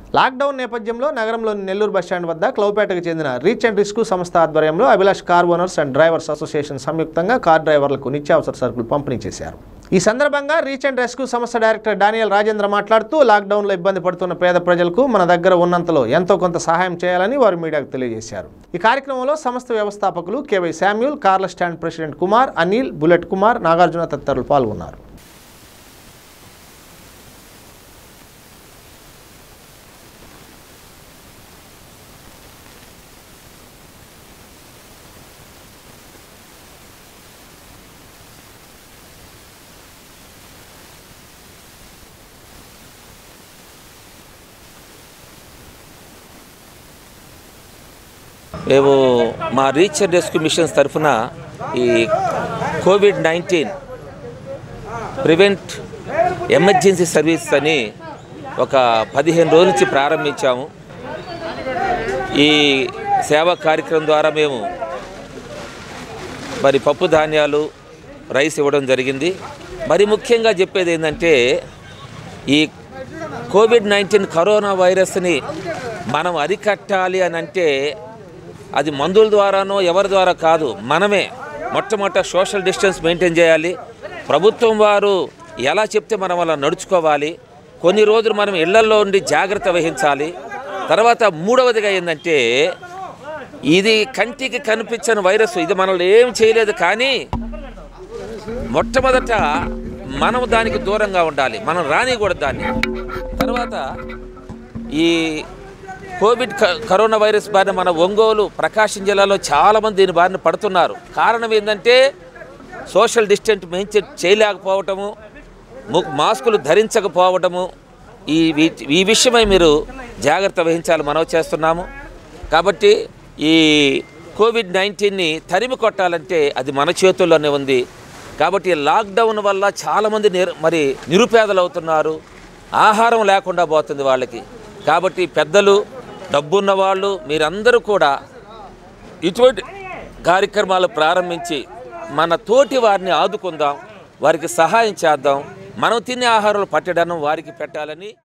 lockdown నేపథ్యంలో నగరంలోని Nellore bus stand వద్ద క్లౌపేటకు చెందిన రీచ్ అండ్ రిస్క్ సంస్థ ఆధ్వర్యంలో Abhilash car owners and drivers association సంయుక్తంగా కార్ డ్రైవర్లకు నిత్యావసర సరుకులు పంపిణీ చేశారు ఈ సందర్భంగా రీచ్ అండ్ రెస్క్యూ సంస్థ డైరెక్టర్ డానియల్ రాజేంద్ర మాట్లాడుతూ లాక్డౌన్లో ఇబ్బంది పడుతున్న పేద ప్రజలకు మన దగ్గర ఉన్నంతలో ఎంతో కొంత సహాయం చేయాలని వారు మీడియాకు తెలియజేశారు ఈ కార్యక్రమంలో సంస్థ వ్యవస్థాపకులు కేవై శామ్యూల్ కార్ల stand president Kumar Anil bullet Kumar Nagarjuna తదితరులు పాల్గొన్నారు మేము మా రీచ్ అండ్ రెస్క్యూ మిషన్స్ తరఫున ఈ Covid nineteen prevent emergency service అని ఒక పదిహేను రోజుల నుంచి ప్రారంభించాము ఈ సేవా కార్యక్రమం ద్వారా మేము మరి పప్పు ధాన్యాలు రైస్ ఇవ్వడం జరిగింది మరి ముఖ్యంగా చెప్పేది ఏంటంటే ఈ కోవిడ్ నైన్టీన్ కరోనా వైరస్ని మనం అరికట్టాలి అని అంటే అది మందుల ద్వారానో ఎవరి ద్వారా కాదు మనమే మొట్టమొదట సోషల్ డిస్టెన్స్ మెయింటైన్ చేయాలి ప్రభుత్వం వారు ఎలా చెప్తే మనం అలా నడుచుకోవాలి కొన్ని రోజులు మనం ఇళ్లలో ఉండి జాగ్రత్త వహించాలి తర్వాత మూడవదిగా ఏంటంటే ఇది కంటికి కనిపించని వైరస్ ఇది మనల్ని ఏం చేయలేదు కానీ మొట్టమొదట మనం దానికి దూరంగా ఉండాలి మనం రానికూడదు దాన్ని తర్వాత ఈ కోవిడ్ క- కరోనా వైరస్ బారిన మన ఒంగోలు ప్రకాశం జిల్లాలో చాలామంది దీని బారిన పడుతున్నారు కారణం ఏంటంటే సోషల్ డిస్టెన్స్ మెయింటైన్ చేయలేకపోవటము ము- మాస్కులు ధరించకపోవటము ఈ వీ- ఈ విషయమై మీరు జాగ్రత్త వహించాలి మనవి చేస్తున్నాము కాబట్టి ఈ కోవిడ్ నైన్టీన్ని తరిమి కొట్టాలంటే అది మన చేతుల్లోనే ఉంది కాబట్టి ఈ లాక్డౌన్ వల్ల చాలామంది నిర్ మరి నిరుపేదలు అవుతున్నారు ఆహారం లేకుండా పోతుంది వాళ్ళకి కాబట్టి పెద్దలు డబ్బున్న వాళ్ళు మీరందరూ కూడా ఇటువంటి కార్యక్రమాలు ప్రారంభించి మన తోటి వారిని ఆదుకుందాం వారికి సహాయం చేద్దాం మనం తినే ఆహారాలు పట్టడం వారికి పెట్టాలని